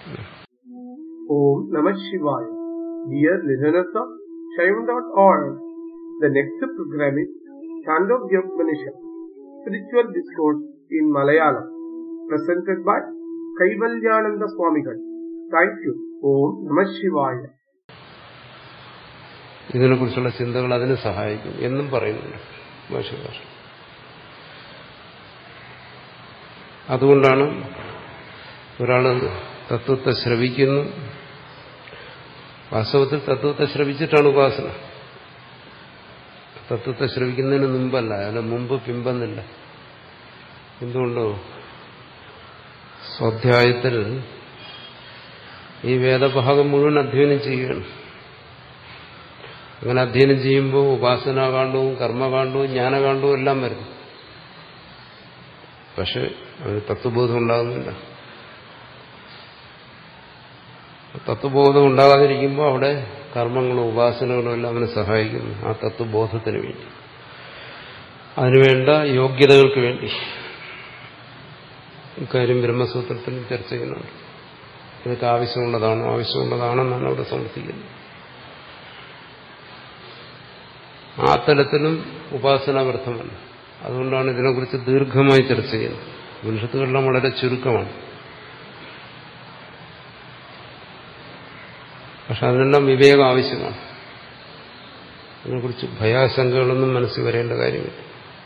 Om Namah Shivaya. Dear listeners of Shaivan.org, the next program is Chandogya Upanishad, Spiritual Discourse in Malayalam, presented by Kaivalyananda Swamigal. Thank you. Om Namah Shivaya. ഇതിനെക്കുറിച്ചുള്ള ചിന്തകൾ അതിന് സഹായിക്കും എന്നും പറയുന്നുണ്ട് ഭാഷകാർ അതുകൊണ്ടാണ് ഒരാൾ തത്വത്തെ ശ്രവിക്കുന്നു വാസ്തവത്തിൽ തത്വത്തെ ശ്രവിച്ചിട്ടാണ് ഉപാസന തത്വത്തെ ശ്രവിക്കുന്നതിന് മുമ്പല്ല അതിന് മുമ്പ് പിമ്പെന്നില്ല എന്തുകൊണ്ടോ സ്വാധ്യായത്തിൽ ഈ വേദഭാഗം മുഴുവൻ അധ്യയനം ചെയ്യുകയാണ് അങ്ങനെ അധ്യയനം ചെയ്യുമ്പോൾ ഉപാസനാകാണ്ഡവും കർമ്മകാണ്ഡവും ജ്ഞാനകാണ്ഡവും എല്ലാം വരുന്നു പക്ഷെ അത് തത്വബോധം ഉണ്ടാകുന്നില്ല തത്വബോധം ഉണ്ടാകാതിരിക്കുമ്പോൾ അവിടെ കർമ്മങ്ങളും ഉപാസനകളും എല്ലാം അവനെ സഹായിക്കുന്നു ആ തത്വബോധത്തിന് വേണ്ടി അതിനുവേണ്ട യോഗ്യതകൾക്ക് വേണ്ടി ഇക്കാര്യം ബ്രഹ്മസൂത്രത്തിൽ ചർച്ച ചെയ്യുന്നുണ്ട് ഇതൊക്കെ ആവശ്യമുള്ളതാണോ ആവശ്യമുള്ളതാണെന്നാണ് അവിടെ സമർത്ഥിക്കുന്നത് ആ തലത്തിലും ഉപാസനാവൃദ്ധമല്ല അതുകൊണ്ടാണ് ഇതിനെക്കുറിച്ച് ദീർഘമായി ചർച്ച ചെയ്യുന്നത് ഉപനിഷത്തുകളെല്ലാം വളരെ ചുരുക്കമാണ് പക്ഷെ അതിനെല്ലാം വിവേകം ആവശ്യമാണ് അതിനെക്കുറിച്ച് ഭയാശങ്കകളൊന്നും മനസ്സിൽ വരേണ്ട കാര്യമില്ല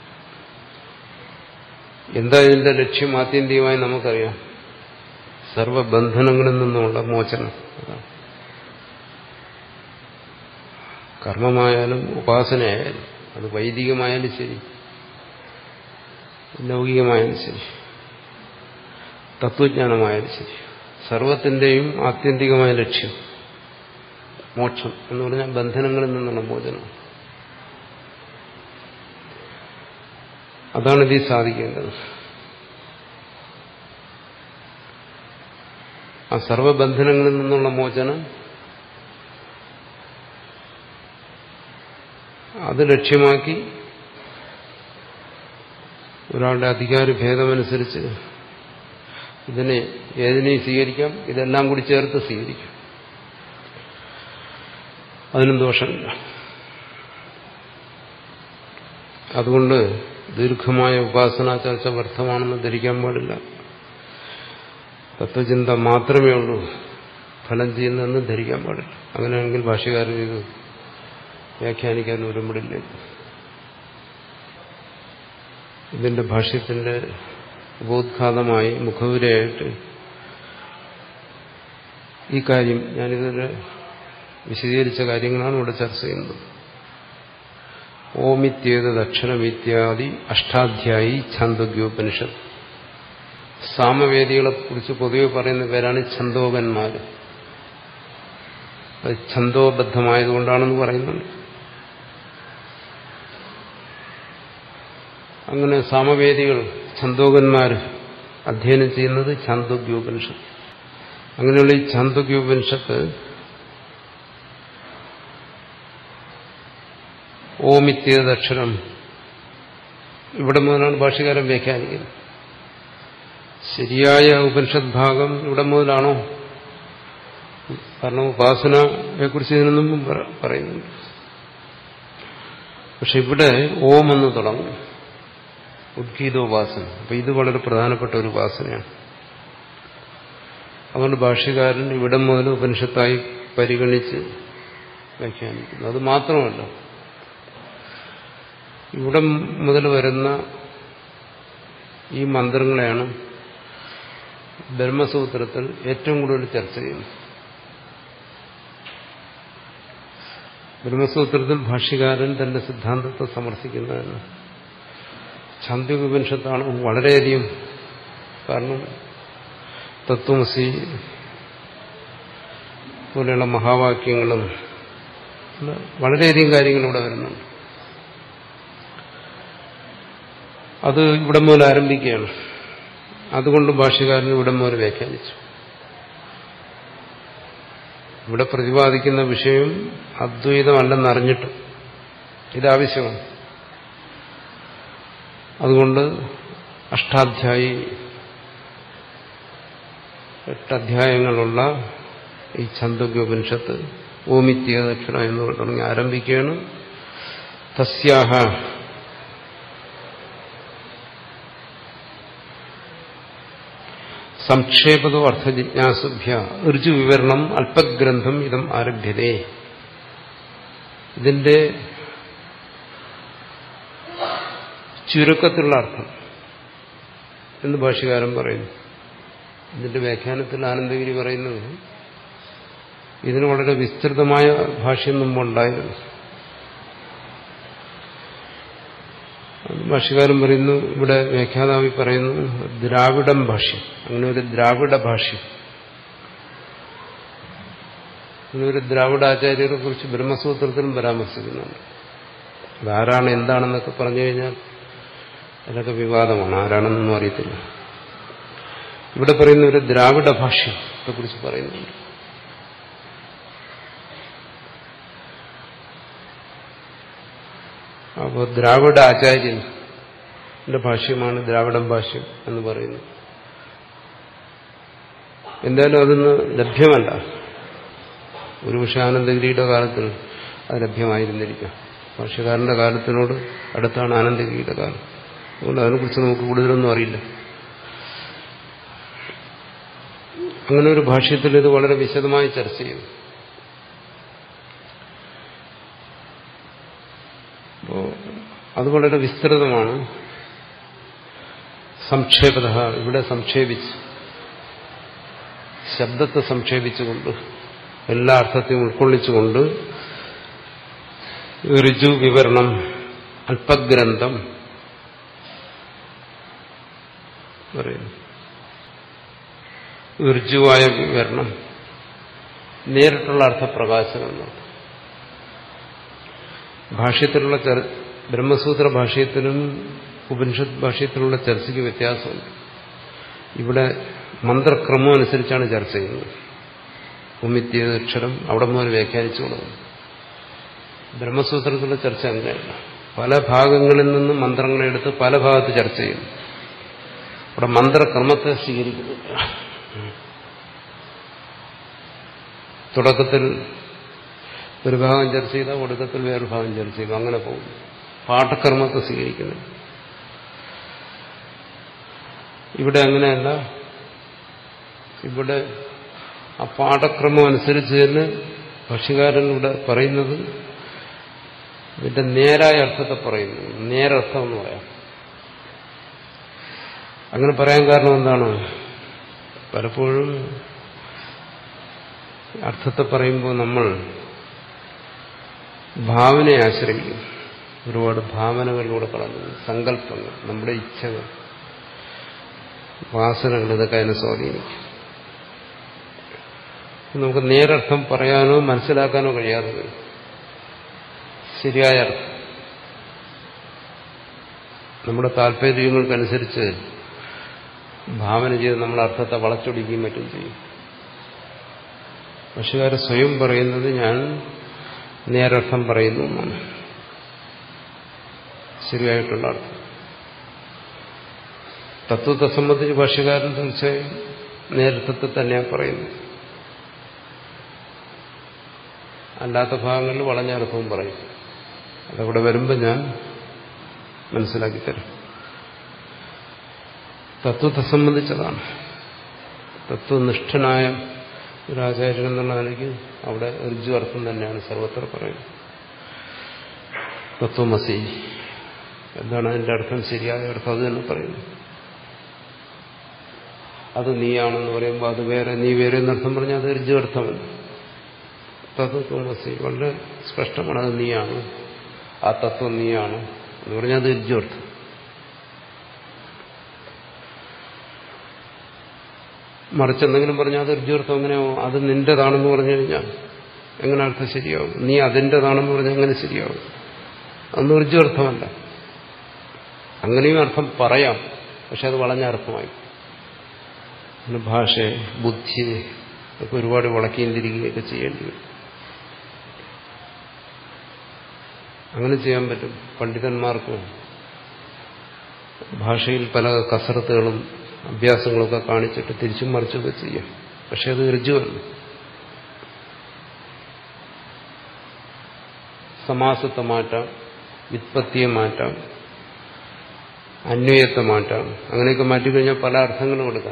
എന്താ ഇതിന്റെ ലക്ഷ്യം ആത്യന്തികമായി നമുക്കറിയാം സർവബന്ധനങ്ങളിൽ നിന്നുമുള്ള മോചനം അതാണ് കർമ്മമായാലും ഉപാസനയായാലും അത് വൈദികമായാലും ശരി ലൗകികമായാലും ശരി തത്വജ്ഞാനമായാലും ശരി സർവത്തിന്റെയും ആത്യന്തികമായ ലക്ഷ്യം മോക്ഷം എന്ന് പറഞ്ഞാൽ ബന്ധനങ്ങളിൽ നിന്നുള്ള മോചനം അതാണ് ഇതിൽ സാധിക്കേണ്ടത് ആ സർവബന്ധനങ്ങളിൽ നിന്നുള്ള മോചനം അത് ലക്ഷ്യമാക്കി ഒരാളുടെ അധികാര ഭേദമനുസരിച്ച് ഇതിനെ ഏതിനെയും സ്വീകരിക്കാം ഇതെല്ലാം കൂടി ചേർത്ത് സ്വീകരിക്കാം അതിനും ദോഷമില്ല അതുകൊണ്ട് ദീർഘമായ ഉപാസനാ ചർച്ച വ്യർത്ഥമാണെന്ന് ധരിക്കാൻ പാടില്ല തത്വചിന്ത മാത്രമേ ഉള്ളൂ ഫലം ചെയ്യുന്നതെന്ന് ധരിക്കാൻ പാടില്ല അങ്ങനെയാണെങ്കിൽ ഭാഷ്യകാരൻ ഇത് വ്യാഖ്യാനിക്കാൻ ഒരുമ്പടില്ല ഇതിന്റെ ഭാഷ്യത്തിന്റെ ഉപോദ്ഘാതമായി മുഖവുരയായിട്ട് ഈ കാര്യം ഞാനിതുവരെ വിശദീകരിച്ച കാര്യങ്ങളാണ് ഇവിടെ ചർച്ച ചെയ്യുന്നത് ഓമിത്യേത് ദക്ഷണമിത്യാദി അഷ്ടാധ്യായി ഛാന്തോഗ്യോപനിഷത്ത് സാമവേദികളെ കുറിച്ച് പൊതുവെ പറയുന്ന പേരാണ് ഛന്തോകന്മാർ അത് ഛന്തോബദ്ധമായതുകൊണ്ടാണെന്ന് പറയുന്നുണ്ട് അങ്ങനെ സാമവേദികൾ ഛന്തോകന്മാർ അധ്യയനം ചെയ്യുന്നത് ഛാന്തോഗ്യോപനിഷത്ത് അങ്ങനെയുള്ള ഈ ഛാന്തോഗ്യോപനിഷത്ത് ഓമിത്യേതക്ഷരം ഇവിടെ മുതലാണ് ഭാഷകാരൻ വ്യാഖ്യാനിക്കുന്നത് ശരിയായ ഉപനിഷത് ഭാഗം ഇവിടെ മുതലാണോ കാരണം ഉപാസനയെക്കുറിച്ച് ഇതിനു മുമ്പും പറയുന്നുണ്ട് പക്ഷെ ഇവിടെ ഓം എന്ന് തുടങ്ങും ഉദ്ഗീതോപാസന അപ്പൊ ഇത് വളരെ പ്രധാനപ്പെട്ട ഒരു ഉപാസനയാണ് അതുകൊണ്ട് ഭാഷ്യകാരൻ ഇവിടെ മുതൽ ഉപനിഷത്തായി പരിഗണിച്ച് വ്യാഖ്യാനിക്കുന്നു അത് മാത്രമല്ല ഇവിടെ മുതൽ വരുന്ന ഈ മന്ത്രങ്ങളെയാണ് ബ്രഹ്മസൂത്രത്തിൽ ഏറ്റവും കൂടുതൽ ചർച്ച ചെയ്യുന്നത് ബ്രഹ്മസൂത്രത്തിൽ ഭാഷ്യകാരൻ തന്റെ സിദ്ധാന്തത്തെ സമർത്ഥിക്കുന്നതെന്ന് ഛാന്തികോപനിഷത്താണ് വളരെയധികം കാരണം തത്വമസി പോലെയുള്ള മഹാവാക്യങ്ങളും വളരെയധികം കാര്യങ്ങൾ ഇവിടെ വരുന്നുണ്ട് അത് ഇവിടെ മുതൽ ആരംഭിക്കുകയാണ് അതുകൊണ്ട് ഭാഷ്യകാരൻ ഇവിടെ മുതൽ വ്യാഖ്യാനിച്ചു ഇവിടെ പ്രതിപാദിക്കുന്ന വിഷയം അദ്വൈതമല്ലെന്നറിഞ്ഞിട്ടും ഇതാവശ്യമാണ് അതുകൊണ്ട് അഷ്ടാധ്യായി എട്ട് അധ്യായങ്ങളുള്ള ഈ ഛന്ദോഗ്യോപനിഷത്ത് ഓമിത്യ ദക്ഷിണ എന്ന് തുടങ്ങി ആരംഭിക്കുകയാണ് തസ്യാഹ സംക്ഷേപതോ അർത്ഥജിജ്ഞാസുഭ്യ ഋജുവിവരണം അല്പഗ്രന്ഥം ഇതം ആരഭ്യതേ ഇതിന്റെ ചുരുക്കത്തിലുള്ള അർത്ഥം എന്ന് ഭാഷകാരൻ പറയുന്നു ഇതിന്റെ വ്യാഖ്യാനത്തിൽ ആനന്ദഗിരി പറയുന്നത് ഇതിന് വളരെ വിസ്തൃതമായ ഭാഷ്യം മുമ്പുണ്ടായിരുന്നു ഭാഷ്യകാരൻ പറയുന്നു ഇവിടെ വ്യാഖ്യാതാവി പറയുന്നു ദ്രാവിഡം ഭാഷ്യം അങ്ങനെ ഒരു ദ്രാവിഡ ഭാഷ്യം അങ്ങനെ ഒരു ദ്രാവിഡാചാര്യരെ കുറിച്ച് ബ്രഹ്മസൂത്രത്തിലും പരാമർശിക്കുന്നുണ്ട് അതാരാണ് എന്താണെന്നൊക്കെ പറഞ്ഞു കഴിഞ്ഞാൽ അതൊക്കെ വിവാദമാണ് ആരാണെന്നൊന്നും അറിയത്തില്ല ഇവിടെ പറയുന്ന ഒരു ദ്രാവിഡ ഭാഷ്യത്തെ കുറിച്ച് പറയുന്നുണ്ട് അപ്പോൾ ദ്രാവിഡ ആചാര്യന്റെ ഭാഷ്യമാണ് ദ്രാവിഡം ഭാഷ്യം എന്ന് പറയുന്നത് എന്തായാലും അതൊന്ന് ലഭ്യമല്ല ഒരു പക്ഷേ ആനന്ദഗിരിയുടെ കാലത്തിൽ അത് ലഭ്യമായിരുന്നിരിക്കാം ഭാഷ്യക്കാരന്റെ കാലത്തിനോട് അടുത്താണ് ആനന്ദഗിരിയുടെ കാലം അതുകൊണ്ട് അതിനെക്കുറിച്ച് നമുക്ക് കൂടുതലൊന്നും അറിയില്ല അങ്ങനെ ഒരു ഭാഷ്യത്തിൽ ഇത് വളരെ വിശദമായി ചർച്ച ചെയ്തു അപ്പോ അത് വളരെ വിസ്തൃതമാണ് സംക്ഷേപത ഇവിടെ സംക്ഷേപിച്ച് ശബ്ദത്തെ സംക്ഷേപിച്ചുകൊണ്ട് എല്ലാ അർത്ഥത്തെയും ഉൾക്കൊള്ളിച്ചുകൊണ്ട് ഋജു വിവരണം അല്പഗ്രന്ഥം പറയുന്നു ഋജുവായ വിവരണം നേരിട്ടുള്ള അർത്ഥപ്രകാശനം എന്നർത്ഥം ഭാഷ്യത്തിലുള്ള ബ്രഹ്മസൂത്ര ഭാഷ്യത്തിനും ഉപനിഷത്ത് ഭാഷ്യത്തിലുള്ള ചർച്ചയ്ക്ക് വ്യത്യാസമുണ്ട് ഇവിടെ മന്ത്രക്രമം അനുസരിച്ചാണ് ചർച്ച ചെയ്യുന്നത് ഉമിത്യക്ഷരം അവിടെ മുതൽ വ്യാഖ്യാനിച്ചു കൊടുക്കുന്നു ബ്രഹ്മസൂത്രത്തിലുള്ള ചർച്ച അങ്ങനെയല്ല പല ഭാഗങ്ങളിൽ നിന്നും മന്ത്രങ്ങളെടുത്ത് പല ഭാഗത്ത് ചർച്ച ചെയ്യുന്നു അവിടെ മന്ത്രക്രമത്തെ സ്വീകരിക്കുന്നില്ല തുടക്കത്തിൽ ഒരു ഭാഗം ചർച്ച ചെയ്താൽ ഒടുക്കത്തിൽ വേറൊരു ഭാഗം ചർച്ച ചെയ്തു അങ്ങനെ പോകും പാഠക്രമത്തെ സ്വീകരിക്കുന്നു ഇവിടെ അങ്ങനെയല്ല ഇവിടെ ആ പാഠക്രമം അനുസരിച്ച് തന്നെ ഭക്ഷ്യകാരൻ ഇവിടെ പറയുന്നത് ഇതിന്റെ നേരായ അർത്ഥത്തെ പറയുന്നു നേരർത്ഥം എന്ന് പറയാം അങ്ങനെ പറയാൻ കാരണം എന്താണ് പലപ്പോഴും അർത്ഥത്തെ പറയുമ്പോൾ നമ്മൾ ഭാവനയെ ആശ്രയിക്കും ഒരുപാട് ഭാവനകളിലൂടെ കടന്നു സങ്കല്പങ്ങൾ നമ്മുടെ ഇച്ഛകൾ വാസനകൾ ഇതൊക്കെ അതിനെ സ്വാധീനിക്കും നമുക്ക് നേരർത്ഥം പറയാനോ മനസ്സിലാക്കാനോ കഴിയാതെ വരും ശരിയായ അർത്ഥം നമ്മുടെ താല്പര്യങ്ങൾക്കനുസരിച്ച് ഭാവന ചെയ്ത് നമ്മൾ അർത്ഥത്തെ വളച്ചൊടിക്കുകയും മറ്റും ചെയ്യും പക്ഷുകാരെ സ്വയം പറയുന്നത് ഞാൻ നേരർത്ഥം പറയുന്നു എന്നാണ് ശരിയായിട്ടുള്ള അർത്ഥം തത്വത്തെ സംബന്ധിച്ച് ഭാഷ്യകാരൻ തീർച്ചയായും നേരത്തെ തന്നെയാണ് പറയുന്നത് അല്ലാത്ത ഭാഗങ്ങളിൽ വളഞ്ഞ അർത്ഥവും പറയും അതവിടെ വരുമ്പോൾ ഞാൻ മനസ്സിലാക്കി തരാം തത്വത്തെ സംബന്ധിച്ചതാണ് തത്വനിഷ്ഠനായ ഒരു ആചാര്യൻ എന്നുള്ള നിലയ്ക്ക് അവിടെ ഋജു അർത്ഥം തന്നെയാണ് സർവത്ര പറയുന്നത് തത്വമസി എന്താണ് അതിന്റെ അർത്ഥം ശരിയായ അർത്ഥം അത് തന്നെ പറയുന്നു അത് നീയാണെന്ന് പറയുമ്പോൾ അത് വേറെ നീ വേറെ എന്നർത്ഥം പറഞ്ഞാൽ അത് ഋജു അർത്ഥമല്ല തത്വമസി വളരെ സ്പഷ്ടമാണ് അത് നീയാണ് ആ തത്വം നീയാണ് എന്ന് പറഞ്ഞാൽ അത് ഋജു അർത്ഥം മറിച്ചെന്തെങ്കിലും പറഞ്ഞാൽ അത് ഋജുർത്ഥം എങ്ങനെയോ അത് നിന്റേതാണെന്ന് പറഞ്ഞു കഴിഞ്ഞാൽ എങ്ങനെ അർത്ഥം ശരിയാവും നീ അതിൻ്റെതാണെന്ന് പറഞ്ഞാൽ എങ്ങനെ ശരിയാവും അതൊന്നും ഋജുർത്ഥമല്ല അങ്ങനെയും അർത്ഥം പറയാം പക്ഷെ അത് വളഞ്ഞ അർത്ഥമായി ഭാഷയെ ബുദ്ധിയെ ഒക്കെ ഒരുപാട് വളക്കുകയും തിരികുകയൊക്കെ ചെയ്യേണ്ടി വരും അങ്ങനെ ചെയ്യാൻ പറ്റും പണ്ഡിതന്മാർക്ക് ഭാഷയിൽ പല കസരത്തുകളും അഭ്യാസങ്ങളൊക്കെ കാണിച്ചിട്ട് തിരിച്ചും മറിച്ചൊക്കെ ചെയ്യാം പക്ഷെ അത് ഋജുവല്ല സമാസത്തെ മാറ്റാം വിത്പത്തിയെ മാറ്റാം അന്വയത്തെ മാറ്റാം അങ്ങനെയൊക്കെ മാറ്റിക്കഴിഞ്ഞാൽ പല അർത്ഥങ്ങളും കൊടുക്കാം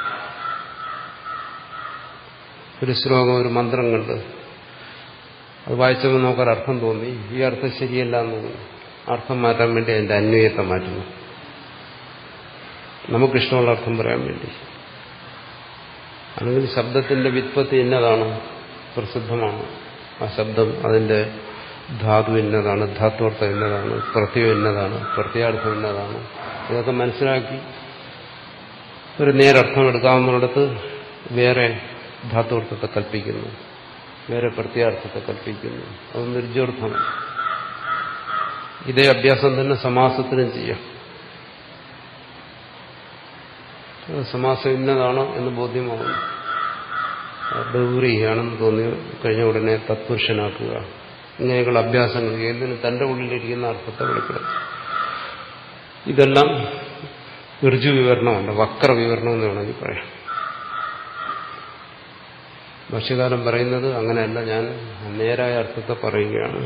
ഒരു ശ്ലോകം ഒരു മന്ത്രം കണ്ട് അത് വായിച്ചപ്പോൾ നമുക്കൊരർത്ഥം തോന്നി ഈ അർത്ഥം ശരിയല്ല എന്ന് തോന്നി അർത്ഥം മാറ്റാൻ വേണ്ടി അതിന്റെ അന്വയത്തെ മാറ്റുന്നു നമുക്കിഷ്ടമുള്ള അർത്ഥം പറയാൻ വേണ്ടി അല്ലെങ്കിൽ ശബ്ദത്തിന്റെ വിത്പത്തി ഇന്നതാണ് പ്രസിദ്ധമാണ് ആ ശബ്ദം അതിന്റെ ധാതു ഇന്നതാണ് ധാത്വർത്ഥം ഇന്നതാണ് പ്രത്യം ഇന്നതാണ് പ്രത്യാർത്ഥം ഇന്നതാണ് ഇതൊക്കെ മനസ്സിലാക്കി ഒരു നേരർത്ഥം എടുക്കാവുന്നിടത്ത് വേറെ ധാത്വർത്ഥത്തെ കൽപ്പിക്കുന്നു വേറെ പ്രത്യാർത്ഥത്തെ കൽപ്പിക്കുന്നു അത് നിർജ്ജോർത്ഥമാണ് ഇതേ അഭ്യാസം തന്നെ സമാസത്തിനും ചെയ്യാം സമാസം ഇന്നതാണ് എന്ന് ബോധ്യമാകുന്നു ബഹുറിയാണെന്ന് തോന്നി കഴിഞ്ഞ ഉടനെ തത്പുരുഷനാക്കുക ഇങ്ങനെയൊക്കെയുള്ള അഭ്യാസങ്ങൾ എന്തിന് തന്റെ ഉള്ളിലിരിക്കുന്ന അർത്ഥത്തെ വെളിപ്പെടുത്തും ഇതെല്ലാം ഋജു വിവരണമല്ല വക്ര വിവരണം എന്ന് വേണമെങ്കിൽ പറയാം ഭക്ഷ്യകാലം പറയുന്നത് അങ്ങനെയല്ല ഞാൻ നേരായ അർത്ഥത്തെ പറയുകയാണ്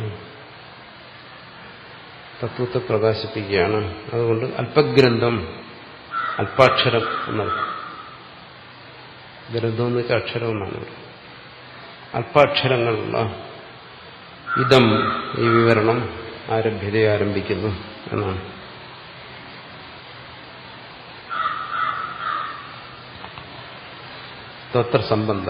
തത്വത്തെ പ്രകാശിപ്പിക്കുകയാണ് അതുകൊണ്ട് അല്പഗ്രന്ഥം അല്പാക്ഷരം എന്നർത്ഥം ഗ്രന്ഥം എന്ന് വെച്ചാൽ അക്ഷരം എന്നാണ് അല്പാക്ഷരങ്ങളുള്ള ഇതം ഈ വിവരണം ആരഭ്യത ആരംഭിക്കുന്നു എന്നാണ് തത്ര സംബന്ധ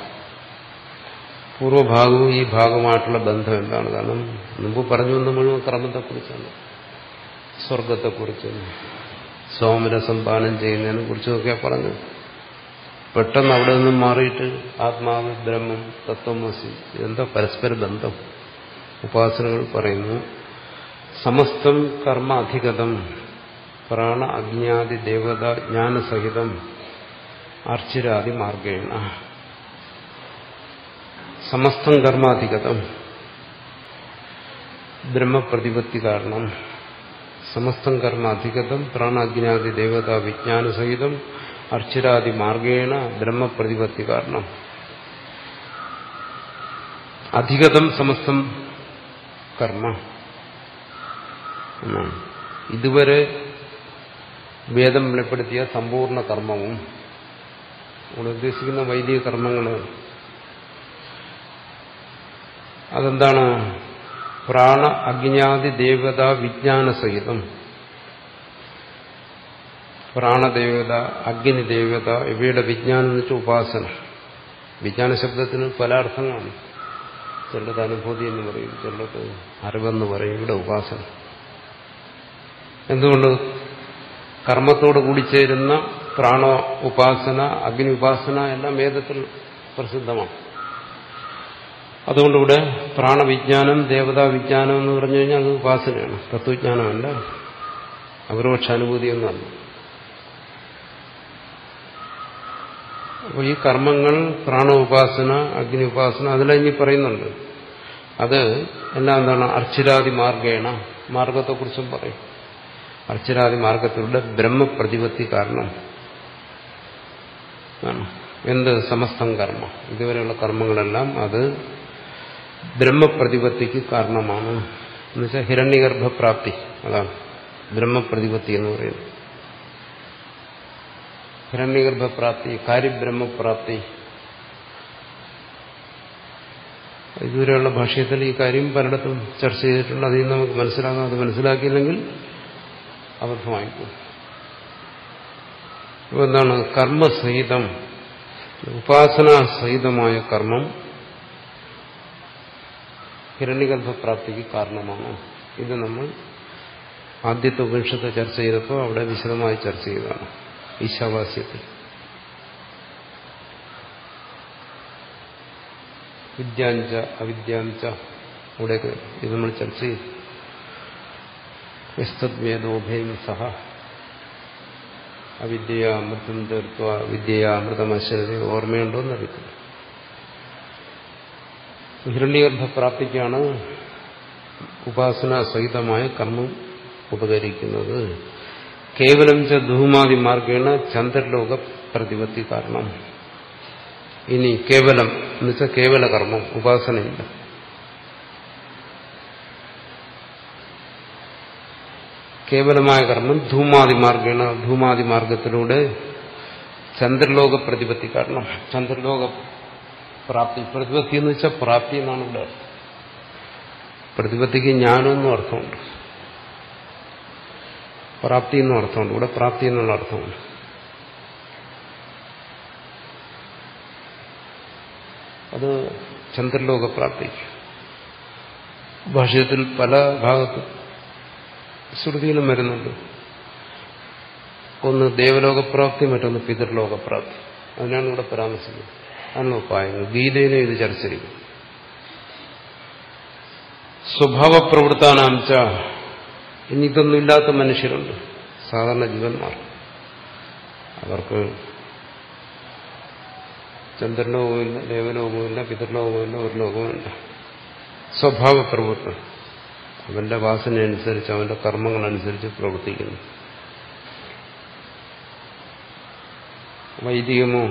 പൂർവഭാഗവും ഈ ഭാഗമായിട്ടുള്ള ബന്ധം എന്താണ് കാരണം മുമ്പ് പറഞ്ഞു വന്ന മുഴുവൻ കർമ്മത്തെക്കുറിച്ചാണ് സ്വർഗത്തെക്കുറിച്ചും സോമരസം പാനം ചെയ്യുന്നതിനെ കുറിച്ചുമൊക്കെ പറഞ്ഞു പെട്ടെന്ന് അവിടെ നിന്നും മാറിയിട്ട് ആത്മാവ് ബ്രഹ്മം തത്വമസി ഇതെന്താ പരസ്പര ബന്ധം ഉപാസനകൾ പറയുന്നു സമസ്തം കർമ്മ അധികതം പ്രാണ അജ്ഞാതി ദേവത ജ്ഞാനസഹിതം അർച്ചിരാദി മാർഗേണ സമസ്തം കർമാധികതം ബ്രഹ്മപ്രതിപത്തി കാരണം സമസ്തം കർമാധികതം പ്രാണാജ്ഞാതി ദേവത വിജ്ഞാനസഹിതം അർച്ചിരാദി മാർഗേണ ബ്രഹ്മപ്രതിപത്തി കാരണം അധികതം സമസ്തം കർമ്മ എന്നാണ് ഇതുവരെ വേദം വെളിപ്പെടുത്തിയ സമ്പൂർണ്ണ കർമ്മവും ഇവിടെ ഉദ്ദേശിക്കുന്ന വൈദിക കർമ്മങ്ങൾ അതെന്താണ് പ്രാണ അജ്ഞാതി ദേവത വിജ്ഞാനസഹിതം പ്രാണദേവത അഗ്നിദേവത ഇവയുടെ വിജ്ഞാനം എന്ന് വെച്ചാൽ ഉപാസന വിജ്ഞാന ശബ്ദത്തിന് പല അർത്ഥങ്ങളാണ് ചിലത് അനുഭൂതി എന്ന് പറയും ചിലത് അറിവെന്ന് പറയും ഇവിടെ ഉപാസന എന്തുകൊണ്ട് കർമ്മത്തോട് കൂടി ചേരുന്ന പ്രാണ ഉപാസന അഗ്നി ഉപാസന എല്ലാം വേദത്തിൽ പ്രസിദ്ധമാണ് അതുകൊണ്ടിവിടെ പ്രാണവിജ്ഞാനം ദേവതാ വിജ്ഞാനം എന്ന് പറഞ്ഞു കഴിഞ്ഞാൽ അത് ഉപാസനയാണ് തത്വജ്ഞാനമല്ല അപരോക്ഷാനുഭൂതിയൊന്നുമല്ല അപ്പോൾ ഈ കർമ്മങ്ങൾ പ്രാണ ഉപാസന അഗ്നി ഉപാസന അതെല്ലാം ഇനി പറയുന്നുണ്ട് അത് എല്ലാം എന്താണ് അർച്ചിരാദി മാർഗേണ മാർഗത്തെക്കുറിച്ചും പറയും അർച്ചരാദി മാർഗത്തിലൂടെ ബ്രഹ്മപ്രതിപത്തി കാരണം എന്ത് സമസ്തം കർമ്മ ഇതുവരെയുള്ള കർമ്മങ്ങളെല്ലാം അത് ബ്രഹ്മപ്രതിപത്തിക്ക് കാരണമാണ് എന്നുവെച്ചാൽ ഹിരണ്യഗർഭപ്രാപ്തി അതാണ് ബ്രഹ്മപ്രതിപത്തി എന്ന് പറയുന്നത് ഹിരണ്യഗർഭപ്രാപ്തി കാര്യബ്രഹ്മപ്രാപ്തി ഇതുവരെയുള്ള ഭാഷയത്തിൽ ഈ കാര്യം പലയിടത്തും ചർച്ച ചെയ്തിട്ടുണ്ട് അതിൽ നിന്ന് നമുക്ക് മനസ്സിലാകാം അത് മനസ്സിലാക്കിയില്ലെങ്കിൽ അബദ്ധമായിപ്പോകും ഇപ്പൊ എന്താണ് കർമ്മസഹിതം ഉപാസനാസഹിതമായ കർമ്മം ഹിരണ്യഗർഭപ്രാപ്തിക്ക് കാരണമാണ് ഇത് നമ്മൾ ആദ്യത്തെ ഉപനിഷത്തെ ചർച്ച ചെയ്തപ്പോൾ അവിടെ വിശദമായി ചർച്ച ചെയ്തതാണ് ഈശാവാസ്യത്തിൽ വിദ്യാഞ്ച അവിദ്യാഞ്ച അവിടെയൊക്കെ ഇത് നമ്മൾ ചർച്ച ചെയ്തു യസ്തദ്വേദോഭയം സഹ അവിദ്യയാമൃതം തീർത്ത വിദ്യയാമൃതമശ്വരത ഓർമ്മയുണ്ടോ എന്നറിയത്തില്ല ഹിരണ്യഗർഭപ്രാപ്തിക്കാണ് ഉപാസന സഹിതമായ കർമ്മം ഉപകരിക്കുന്നത് കേവലം ച ധൂമാതി മാർഗേണ ചന്ദ്രലോക പ്രതിപത്തി കാരണം ഇനി കേവലം എന്നുവെച്ചാൽ കേവല കർമ്മം ഉപാസനയില്ല കേവലമായ കർമ്മം ധൂമാതി മാർഗേണ ധൂമാതി മാർഗത്തിലൂടെ ചന്ദ്രലോക പ്രതിപത്തി കാരണം ചന്ദ്രലോക പ്രാപ്തി പ്രതിപത്തി എന്ന് വെച്ചാൽ പ്രാപ്തി എന്നാണ് ഇവിടെ അർത്ഥം പ്രതിപത്തിക്ക് ജ്ഞാനമെന്നും അർത്ഥമുണ്ട് പ്രാപ്തി എന്നും അർത്ഥമുണ്ട് ഇവിടെ പ്രാപ്തി എന്നുള്ള അർത്ഥമുണ്ട് അത് ചന്ദ്രലോക പ്രാപ്തി ഭാഷ്യത്തിൽ പല ഭാഗത്തും ശ്രുതിയിലും വരുന്നുണ്ട് ഒന്ന് ദേവലോകപ്രാപ്തി മറ്റൊന്ന് പിതൃലോകപ്രാപ്തി അതിനാണ് ഇവിടെ പരാമർശിക്കുന്നത് അതിനുള്ള ഉപായങ്ങൾ ഗീതയിലും ഇത് ചർച്ച ചെയ്യും സ്വഭാവപ്രവൃത്താനാംച്ച ഇനി ഇതൊന്നും ഇല്ലാത്ത മനുഷ്യരുണ്ട് സാധാരണ ജീവന്മാർ അവർക്ക് ചന്ദ്രലോകവുമില്ല ദേവലോകവുമില്ല പിതൃലോകവുമില്ല ഒരു ലോകവുമില്ല സ്വഭാവപ്രവൃത്തം അവന്റെ വാസനയനുസരിച്ച് അവന്റെ കർമ്മങ്ങളനുസരിച്ച് പ്രവർത്തിക്കുന്നു വൈദികമോ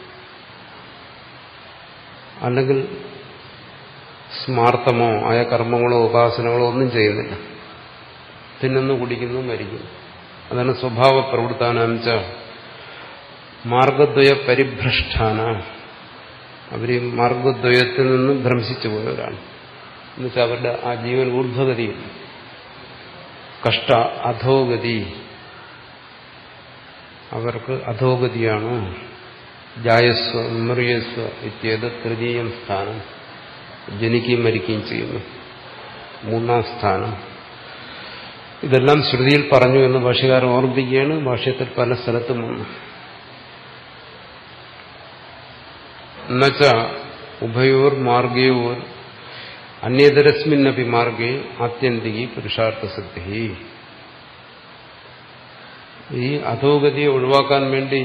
അല്ലെങ്കിൽ സ്മാർത്ഥമോ ആയ കർമ്മങ്ങളോ ഉപാസനകളോ ഒന്നും ചെയ്യുന്നില്ല തിന്നുന്നു കുടിക്കുന്നു മരിക്കുന്നു അതാണ് സ്വഭാവ പ്രവൃത്താനാംച്ച മാർഗദ്വയ പരിഭ്രഷ്ടാന അവർ മാർഗദ്വയത്തിൽ നിന്ന് ഭ്രംശിച്ചു പോയവരാണ് എന്നുവെച്ചാൽ അവരുടെ ആ ജീവൻ ഊർധ്വഗതിയിൽ കഷ്ട അധോഗതി അവർക്ക് അധോഗതിയാണ് ജായസ്വ മറിയസ്വ ഇത്യേത് തൃതീയം സ്ഥാനം ജനിക്കുകയും മരിക്കുകയും ചെയ്യുന്നു മൂന്നാം സ്ഥാനം ഇതെല്ലാം ശ്രുതിയിൽ പറഞ്ഞു എന്ന് ഭാഷകാരൻ ഓർമ്മിപ്പിക്കുകയാണ് ഭാഷ്യത്തിൽ പല സ്ഥലത്തും വന്നു എന്നുവച്ച ഉഭയോർ മാർഗയോർ അന്യതരസ്മിന്നപി മാർഗേ ആത്യന്തികി പുരുഷാർത്ഥ സിദ്ധി ഈ അധോഗതിയെ ഒഴിവാക്കാൻ വേണ്ടി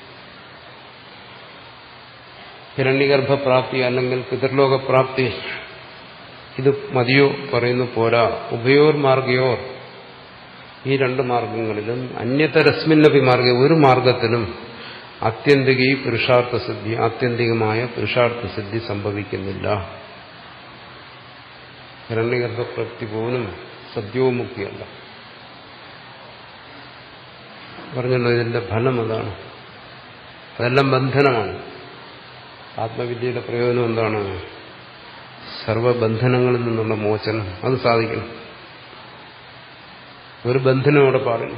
ഹിരണ്യഗർഭപ്രാപ്തി അല്ലെങ്കിൽ പിതൃലോകപ്രാപ്തി ഇത് മതിയോ പറയുന്നു പോരാ ഉഭയോർ മാർഗയോർ ഈ രണ്ട് മാർഗങ്ങളിലും അന്യതരസ്മിന്നപി മാർഗ ഒരു മാർഗത്തിലും ആത്യന്തിക പുരുഷാർത്ഥ സിദ്ധി ആത്യന്തികമായ പുരുഷാർത്ഥ സിദ്ധി സംഭവിക്കുന്നില്ല ഹിരണ്യഗർഭപ്രാപ്തി പോലും സദ്യോമുക്തിയല്ല പറഞ്ഞല്ലോ ഇതിന്റെ ഫലം അതാണ് അതെല്ലാം ബന്ധനമാണ് ആത്മവിദ്യയുടെ പ്രയോജനം എന്താണ് സർവബന്ധനങ്ങളിൽ നിന്നുള്ള മോചനം അത് സാധിക്കണം ഒരു ബന്ധനം അവിടെ പാടില്ല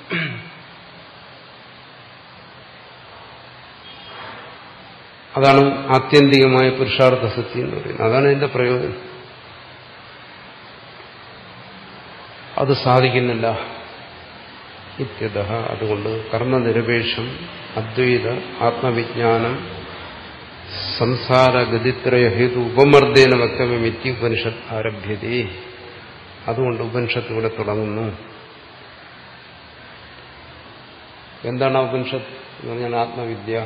അതാണ് ആത്യന്തികമായ പുരുഷാർത്ഥ സത്യം എന്ന് പറയുന്നത് അതാണ് ഇതിന്റെ പ്രയോജനം അത് സാധിക്കുന്നില്ല ഇത്യത അതുകൊണ്ട് കർമ്മനിരപേക്ഷം അദ്വൈത ആത്മവിജ്ഞാനം സംസാരഗതിത്രയ ഹേതു ഉപമർദ്ദേന വക്തവ്യം ഉപനിഷത്ത് ആരഭ്യതേ അതുകൊണ്ട് ഉപനിഷത്ത് ഇവിടെ തുടങ്ങുന്നു എന്താണ് ആ ഉപനിഷത്ത് എന്ന് പറഞ്ഞാൽ ആത്മവിദ്യ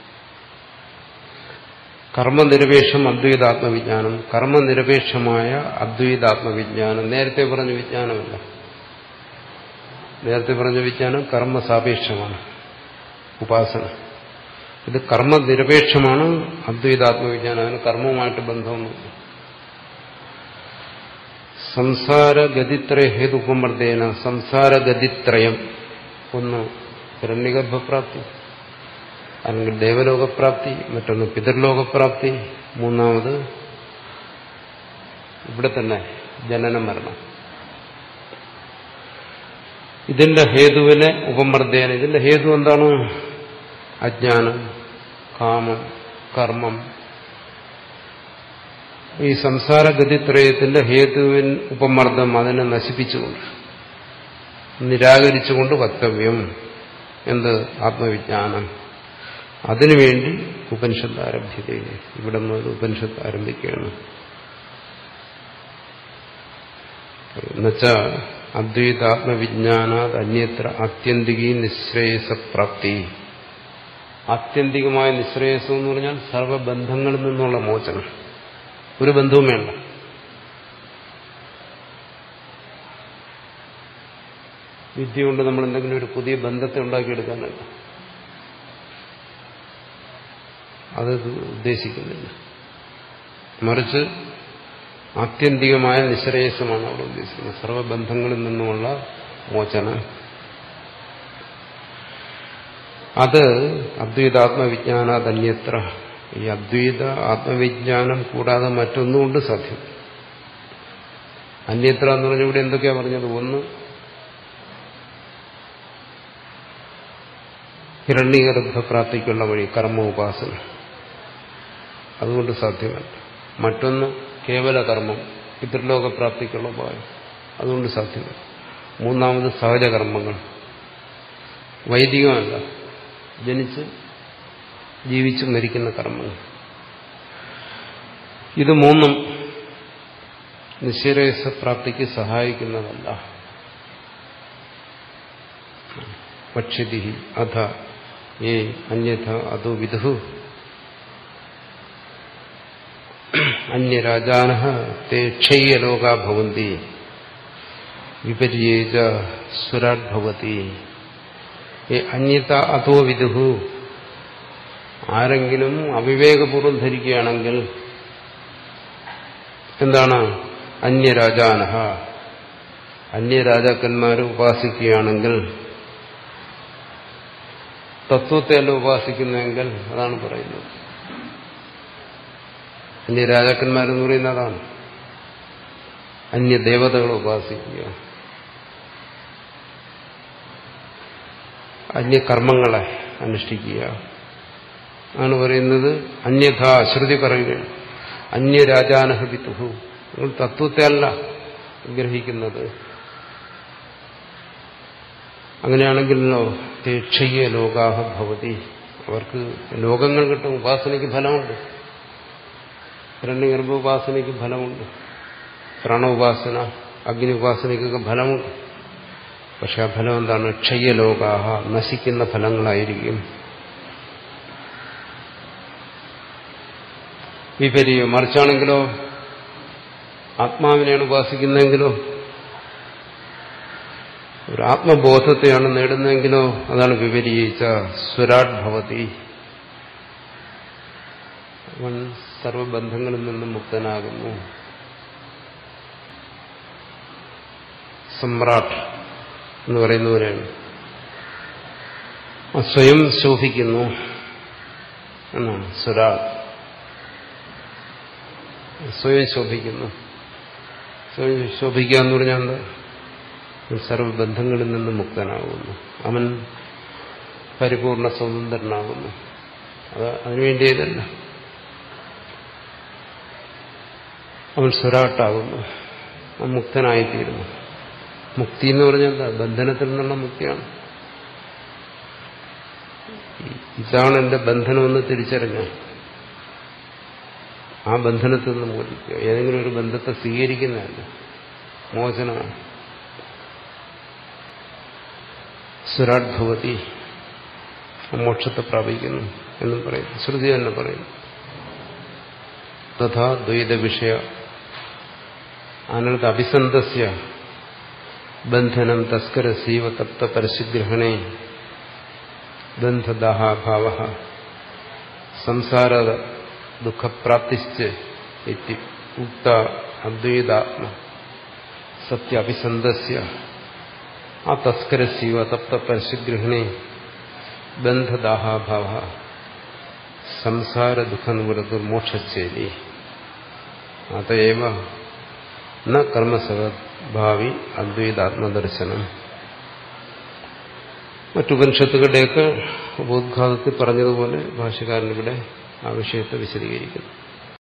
കർമ്മനിരപേക്ഷം അദ്വൈതാത്മവിജ്ഞാനം കർമ്മനിരപേക്ഷമായ അദ്വൈതാത്മവിജ്ഞാനം നേരത്തെ പറഞ്ഞ വിജ്ഞാനമല്ല നേരത്തെ പറഞ്ഞ വിജ്ഞാനം കർമ്മസാപേക്ഷമാണ് ഉപാസന ഇത് കർമ്മനിരപേക്ഷമാണ് അദ്വൈതാത്മവിജ്ഞാനം അതിന് കർമ്മവുമായിട്ട് ബന്ധമൊന്നുമില്ല സംസാരഗതിത്രയ ഹേതുപമർദ്ദേന സംസാരഗതിത്രയം ഒന്ന് ഹിരണ്യഗർഭപ്രാപ്തി അല്ലെങ്കിൽ ദേവലോകപ്രാപ്തി മറ്റൊന്ന് പിതൃലോകപ്രാപ്തി മൂന്നാമത് ഇവിടെ തന്നെ ജനന മരണം ഇതിന്റെ ഹേതുവിനെ ഉപമർദ്ദേന ഇതിന്റെ ഹേതു എന്താണ് അജ്ഞാനം കാമം കർമ്മം ഈ സംസാരഗതിത്രയത്തിന്റെ ഹേതുവിൻ ഉപമർദ്ദം അതിനെ നശിപ്പിച്ചുകൊണ്ട് നിരാകരിച്ചുകൊണ്ട് വക്തവ്യം എന്ത് ആത്മവിജ്ഞാനം അതിനുവേണ്ടി ഉപനിഷത്ത് ആരംഭിക്കുക ഇവിടെ മുതൽ ഉപനിഷത്ത് ആരംഭിക്കുകയാണ് എന്നുവെച്ചാ അദ്വൈതാത്മവിജ്ഞാനാത് അന്യത്ര ആത്യന്തികീ നിശ്രേയസപ്രാപ്തി ആത്യന്തികമായ നിശ്രേയസം എന്ന് പറഞ്ഞാൽ സർവബന്ധങ്ങളിൽ നിന്നുള്ള മോചനം ഒരു ബന്ധവും വേണ്ട വിദ്യ കൊണ്ട് നമ്മൾ എന്തെങ്കിലും ഒരു പുതിയ ബന്ധത്തെ ഉണ്ടാക്കിയെടുക്കാനല്ല അത് ഉദ്ദേശിക്കുന്നില്ല മറിച്ച് ആത്യന്തികമായ നിശ്രേയസമാണ് അവിടെ ഉദ്ദേശിക്കുന്നത് സർവബന്ധങ്ങളിൽ നിന്നുമുള്ള മോചനം അത് അദ്വൈതാത്മവിജ്ഞാനാതന്യത്ര ഈ അദ്വൈത ആത്മവിജ്ഞാനം കൂടാതെ മറ്റൊന്നുകൊണ്ട് സാധ്യം അന്യത്ര എന്ന് പറഞ്ഞ ഇവിടെ എന്തൊക്കെയാ പറഞ്ഞത് ഒന്ന് ഹിരണ്യഗർഭ പ്രാപ്തിക്കുള്ള വഴി കർമ്മ ഉപാസന അതുകൊണ്ട് സാധ്യമല്ല മറ്റൊന്ന് കേവല കർമ്മം പിതൃലോകപ്രാപ്തിക്കുള്ള ഉപായം അതുകൊണ്ട് സാധ്യമല്ല മൂന്നാമത് സഹജകർമ്മങ്ങൾ വൈദികമല്ല ജനിച്ച് ജീവിച്ച് മരിക്കുന്ന കർമ്മങ്ങൾ ഇത് മൂന്നും നിശ്ചയപ്രാപ്തിക്ക് സഹായിക്കുന്നതല്ല പക്ഷിതി അധ ഏ അന്യഥ അതോ വിദു അന്യരാജാന തേ ക്ഷയ്യലോകാ ഭവന്തി വിപര്യേജ സുരാട് ഭവതി ഏ അന്യത അതോ വിദുഹു ആരെങ്കിലും അവിവേകപൂർവ്വം ധരിക്കുകയാണെങ്കിൽ എന്താണ് അന്യരാജാനഹ അന്യരാജാക്കന്മാരെ ഉപാസിക്കുകയാണെങ്കിൽ തത്വത്തെയല്ല ഉപാസിക്കുന്നതെങ്കിൽ അതാണ് പറയുന്നത് അന്യരാജാക്കന്മാരെന്ന് പറയുന്നത് അതാണ് അന്യദേവതകളെ ഉപാസിക്കുക അന്യകർമ്മങ്ങളെ അനുഷ്ഠിക്കുക ആണ് പറയുന്നത് അന്യഥ ശ്രുതി പറയുകയാണ് അന്യരാജാനഹബിത്തുഹു നിങ്ങൾ തത്വത്തെ അല്ല ഗ്രഹിക്കുന്നത് അങ്ങനെയാണെങ്കിലോ തീക്ഷയ്യ ലോകാഹ ഭവതി അവർക്ക് ലോകങ്ങൾ കിട്ടും ഉപാസനയ്ക്ക് ഫലമുണ്ട് ഹിരണ്യഗർഭ ഉപാസനയ്ക്ക് ഫലമുണ്ട് പ്രാണ ഉപാസന അഗ്നി ഉപാസനയ്ക്കൊക്കെ ഫലമുണ്ട് പക്ഷെ ആ ഫലം എന്താണ് ക്ഷയ്യലോകാഹ നശിക്കുന്ന ഫലങ്ങളായിരിക്കും വിപരീയം മറിച്ചാണെങ്കിലോ ആത്മാവിനെയാണ് ഉപാസിക്കുന്നതെങ്കിലോ ഒരു ആത്മബോധത്തെയാണ് നേടുന്നതെങ്കിലോ അതാണ് വിപരീച്ച സ്വരാട് ഭവതി അവൻ സർവബന്ധങ്ങളിൽ നിന്നും മുക്തനാകുന്നു സമ്രാട്ട് എന്ന് പറയുന്നവരാണ് സ്വയം ശോഭിക്കുന്നു എന്നാണ് സ്വരാട് സ്വയം ശോഭിക്കുന്നു സ്വയം ശോഭിക്കുക എന്ന് പറഞ്ഞാൽ എന്താ സർവബന്ധങ്ങളിൽ നിന്ന് മുക്തനാകുന്നു അവൻ പരിപൂർണ സ്വതന്ത്രനാകുന്നു അത് അതിനുവേണ്ടിയതല്ല അവൻ സ്വരാട്ടാകുന്നു അവൻ മുക്തനായിത്തീരുന്നു മുക്തി എന്ന് പറഞ്ഞാൽ എന്താ ബന്ധനത്തിൽ നിന്നുള്ള മുക്തിയാണ് ഇതാണ് എന്റെ ബന്ധനമെന്ന് തിരിച്ചറിഞ്ഞാൽ ആ ബന്ധനത്തിൽ നിന്ന് മോചിക്കുക ഏതെങ്കിലും ഒരു ബന്ധത്തെ സ്വീകരിക്കുന്നതല്ല മോചനമാണ് സുരാട് ഭവതി മോക്ഷത്തെ പ്രാപിക്കുന്നു എന്നും പറയുന്നു ശ്രുതി തന്നെ പറയുന്നു തഥാ ദ്വൈത വിഷയ അനർത്ഥ അഭിസന്ധസ്യ ബന്ധനം തസ്കര സീവ തപ്ത പരശുഗ്രഹണേ ബന്ധദാഹാഭാവ സംസാര ദുഃഖപ്രാപ്തിശ്ച ഉക്ത അദ്വൈതാത്മ സത്യ അഭിസന്ധസ്യ ആ തസ്കരസീവ തപ്ത പരശുഗ്രഹണേ ബന്ധദാഹാഭാവ സംസാര ദുഃഖനിവൃത്തി മോക്ഷച്ചേരി അതേവ ന കർമ്മസഭാവി അദ്വൈതാത്മദർശനം മറ്റുപനിഷത്തുകളുടെയൊക്കെ ഉപോദ്ഘാതത്തിൽ പറഞ്ഞതുപോലെ ഭാഷകാരനിവിടെ ആ വിഷയത്തെ വിശദീകരിക്കുന്നു